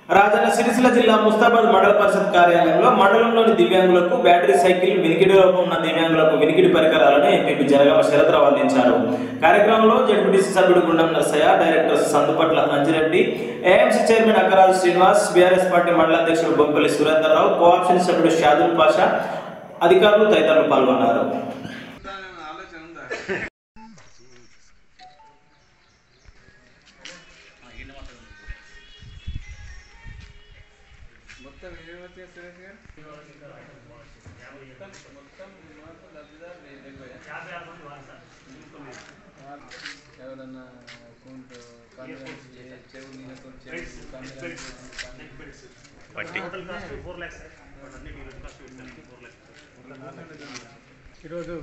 రాజన్న సిరిసిల్ల జిల్లా ముస్తాబాద్ మండల పరిషత్ కార్యాలయంలో మండలంలోని దివ్యాంగులకు బ్యాటరీ సైకిల్ వినికిడి లోపం ఉన్న దివ్యాంగులకు వినికిడి పరికరాలను ఎంపీ జనగామ శరత్రావు అందించారు కార్యక్రమంలో జడ్పీటీసీ సభ్యుడు Gundam Narsaiah director Sandupatla Anji Reddy AMC chairman Akkaraju Srinivas BRS party mandal అధ్యక్షుడు బొంపల్లి సురేందర్రావు కోఆప్షన్ సభ్యుడు షాదుల్ పాషా అధికారులు తదితరులు పాల్గొన్నారు ఆలోచన ఉందా మొత్తం ఏమేమి వచ్చాయి సురేష్ గారు మొత్తం మొత్తం మాకు లబ్ధిదారులు ఏ- ఎక్కువయా? ఎవరన్నా కుంటు కాంగ్రెస్ చెవు నీళ్ళతో చెవు Congress total cost four lakhs sir అన్ని డీలర్ కాస్ట్ ఫోర్ ల్యాక్స్ ఈరోజు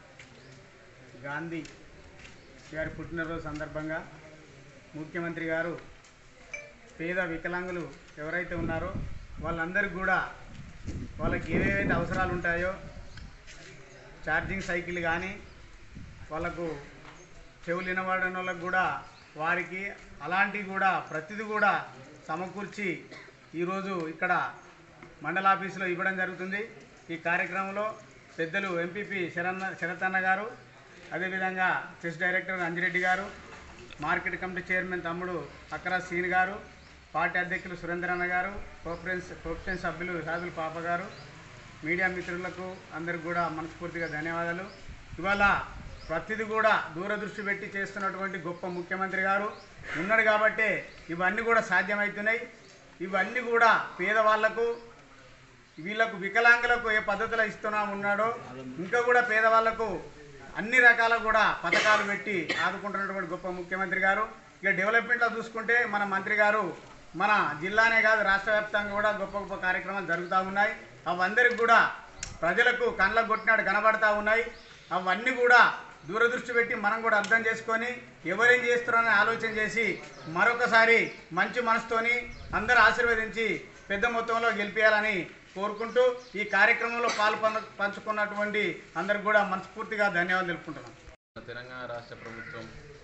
గాంధీ గారి పుట్టినరోజు సందర్భంగా ముఖ్యమంత్రి గారు పేద వికలాంగులు ఎవరైతే ఉన్నారో వాళ్ళందరికీ కూడా వాళ్ళకి ఏవేవైతే అవసరాలు ఉంటాయో ఛార్జింగ్ సైకిల్ కానీ వాళ్ళకు చెవులు వినబడని వాళ్ళకు కూడా వారికి అలాంటివి కూడా ప్రతిదీ కూడా సమకూర్చి ఈరోజు ఇక్కడ మండల ఆఫీసులో ఇవ్వడం జరుగుతుంది ఈ కార్యక్రమంలో పెద్దలు ఎంపీపీ శరన్న శరతన్న గారు అదేవిధంగా చెస్ డైరెక్టర్ అంజిరెడ్డి గారు మార్కెట్ కమిటీ చైర్మన్ తమ్ముడు అక్కరా సీన్ గారు పార్టీ అధ్యక్షులు సురేంద్రన్న గారు కోపరెన్స్ కోపరెన్స్ సభ్యులు సాదుల పాప గారు మీడియా మిత్రులకు అందరికి కూడా మనస్ఫూర్తిగా ధన్యవాదాలు ఇవాళ ప్రతిదీ కూడా దూరదృష్టి పెట్టి చేస్తున్నటువంటి గొప్ప ముఖ్యమంత్రి గారు ఉన్నాడు కాబట్టే ఇవన్నీ కూడా సాధ్యమవుతున్నాయి ఇవన్నీ కూడా పేదవాళ్లకు వీళ్ళకు వికలాంగులకు ఏ పద్ధతిలో ఇస్తున్నా ఉన్నాడో ఇంకా కూడా పేదవాళ్లకు అన్ని రకాల కూడా పథకాలు పెట్టి ఆదుకుంటున్నటువంటి గొప్ప ముఖ్యమంత్రి గారు ఇక డెవలప్మెంట్లో చూసుకుంటే మన మంత్రి గారు మన జిల్లానే కాదు రాష్ట్ర వ్యాప్తంగా కూడా గొప్ప గొప్ప కార్యక్రమాలు జరుగుతూ ఉన్నాయి అవందరికి కూడా ప్రజలకు కళ్ళకు కొట్టినాడు కనబడతా ఉన్నాయి అవన్నీ కూడా దూరదృష్టి పెట్టి మనం కూడా అర్థం చేసుకొని ఎవరేం చేస్తున్నారని ఆలోచన చేసి మరొకసారి మంచి మనసుతోని అందరూ ఆశీర్వదించి పెద్ద మొత్తంలో గెలిపించాలని కోరుకుంటూ ఈ కార్యక్రమంలో పాలు పంచ- పంచుకున్నటువంటి అందరికి కూడా మనస్ఫూర్తిగా ధన్యవాదాలు తెలుపుకుంటున్నాం తెలంగాణ రాష్ట్ర ప్రభుత్వం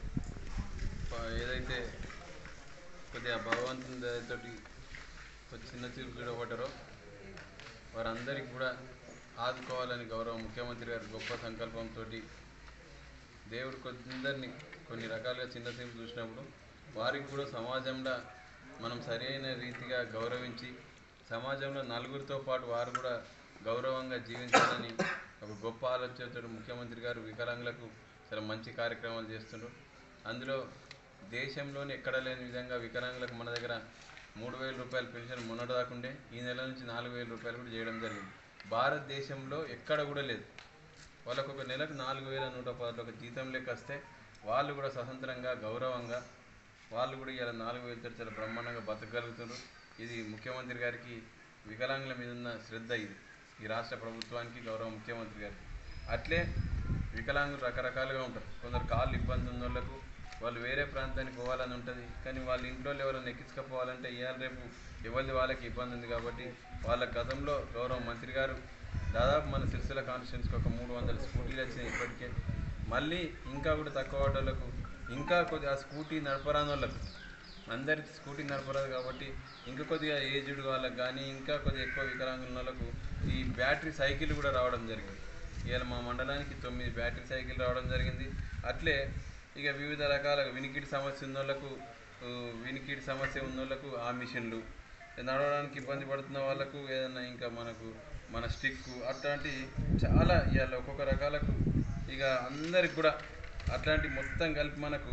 ప- ఏదైతే కొద్దిగా భగవంతుని దయతోటి ఒక చిన్న చిరుకు చూడబడ్డారో వారందరికీ కూడా ఆదుకోవాలని గౌరవ ముఖ్యమంత్రి గారి గొప్ప సంకల్పంతో దేవుడు కొందరిని కొన్ని రకాలుగా చిన్న చిరుకు చూసినప్పుడు వారికి కూడా సమాజంలో మనం సరైన రీతిగా గౌరవించి సమాజంలో నలుగురితో పాటు వారు కూడా గౌరవంగా జీవించాలని ఒక గొప్ప ఆలోచనతో ముఖ్యమంత్రి గారు వికలాంగులకు చాలా మంచి కార్యక్రమాలు చేస్తున్నారు అందులో దేశంలోని ఎక్కడ లేని విధంగా వికలాంగులకు మన దగ్గర మూడు వేల రూపాయల పెన్షన్ మొన్నటిదాకుండే ఈ నెల నుంచి నాలుగు వేల రూపాయలు కూడా చేయడం జరిగింది భారతదేశంలో ఎక్కడ కూడా లేదు వాళ్ళకు ఒక నెలకు నాలుగు వేల నూట పదొక జీతం లెక్క వస్తే వాళ్ళు కూడా స్వతంత్రంగా గౌరవంగా వాళ్ళు కూడా ఇలా నాలుగు వేలతో చాలా బ్రహ్మాండంగా బతకగలుగుతున్నారు ఇది ముఖ్యమంత్రి గారికి వికలాంగుల మీద ఉన్న శ్రద్ధ ఇది ఈ రాష్ట్ర ప్రభుత్వానికి గౌరవ ముఖ్యమంత్రి గారికి అట్లే వికలాంగులు రకరకాలుగా ఉంటారు కొందరు కాళ్ళు ఇబ్బంది ఉన్న వాళ్ళకు వాళ్ళు వేరే ప్రాంతానికి పోవాలని ఉంటుంది కానీ వాళ్ళ ఇంట్లో ఎవరైనా ఎక్కించుకపోవాలంటే ఇవాళ రేపు ఎవరిది వాళ్ళకి ఇబ్బంది ఉంది కాబట్టి వాళ్ళ గతంలో గౌరవ మంత్రి గారు దాదాపు మన సిరిసిల్ల కాన్స్టిట్యున్సీకి ఒక మూడు వందల స్కూటీలు వచ్చినాయి ఇప్పటికే మళ్ళీ ఇంకా కూడా తక్కువ వాళ్ళకు ఇంకా కొద్దిగా ఆ స్కూటీ నడపరాని వాళ్ళకు అందరికి స్కూటీ నడపరాదు కాబట్టి ఇంకా కొద్దిగా ఏజ్డ్ వాళ్ళకి కానీ ఇంకా కొద్దిగా ఎక్కువ వికలాంగుల వాళ్ళకు ఈ బ్యాటరీ సైకిల్ కూడా రావడం జరిగింది ఇవాళ మా మండలానికి తొమ్మిది బ్యాటరీ సైకిల్ రావడం జరిగింది అట్లే ఇక వివిధ రకాల వినికిడి సమస్య ఉన్న వాళ్ళకు ఊ, వినికిడి సమస్య ఉన్న వాళ్ళకు ఆ మిషన్లు నడవడానికి ఇబ్బంది పడుతున్న వాళ్ళకు ఏదైనా ఇంకా మనకు మన స్టిక్ అట్లాంటి చాలా ఇవాళ ఒక్కొక్క రకాలకు ఇక అందరికి కూడా అట్లాంటి మొత్తం కలిపి మనకు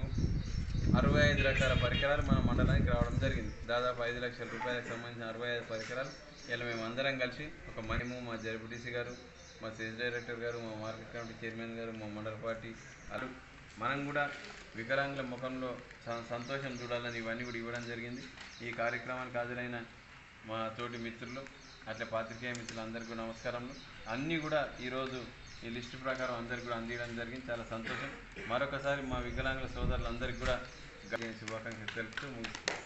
అరవై ఐదు రకాల పరికరాలు మన మండలానికి రావడం జరిగింది దాదాపు ఐదు లక్షల రూపాయలకు సంబంధించిన అరవై ఐదు పరికరాలు ఇలా మేము అందరం కలిసి ఒక మనము మా జడ్పీటీసీ గారు మా సేల్స్ డైరెక్టర్ గారు మా మార్కెట్ కమిటీ చైర్మన్ గారు మా మండల పార్టీ అటు మనం కూడా వికలాంగుల ముఖంలో స- సంతోషం చూడాలని ఇవన్నీ కూడా ఇవ్వడం జరిగింది ఈ కార్యక్రమానికి హాజరైన మా తోటి మిత్రులు అట్లా పాత్రికేయ మిత్రులు అందరికీ నమస్కారములు అన్నీ కూడా ఈరోజు ఈ లిస్టు ప్రకారం అందరికీ కూడా అందించడం జరిగింది చాలా సంతోషం మరొకసారి మా వికలాంగుల సోదరులందరికీ కూడా శుభాకాంక్షలు తెలుపుతూ ముగిస్తున్నాను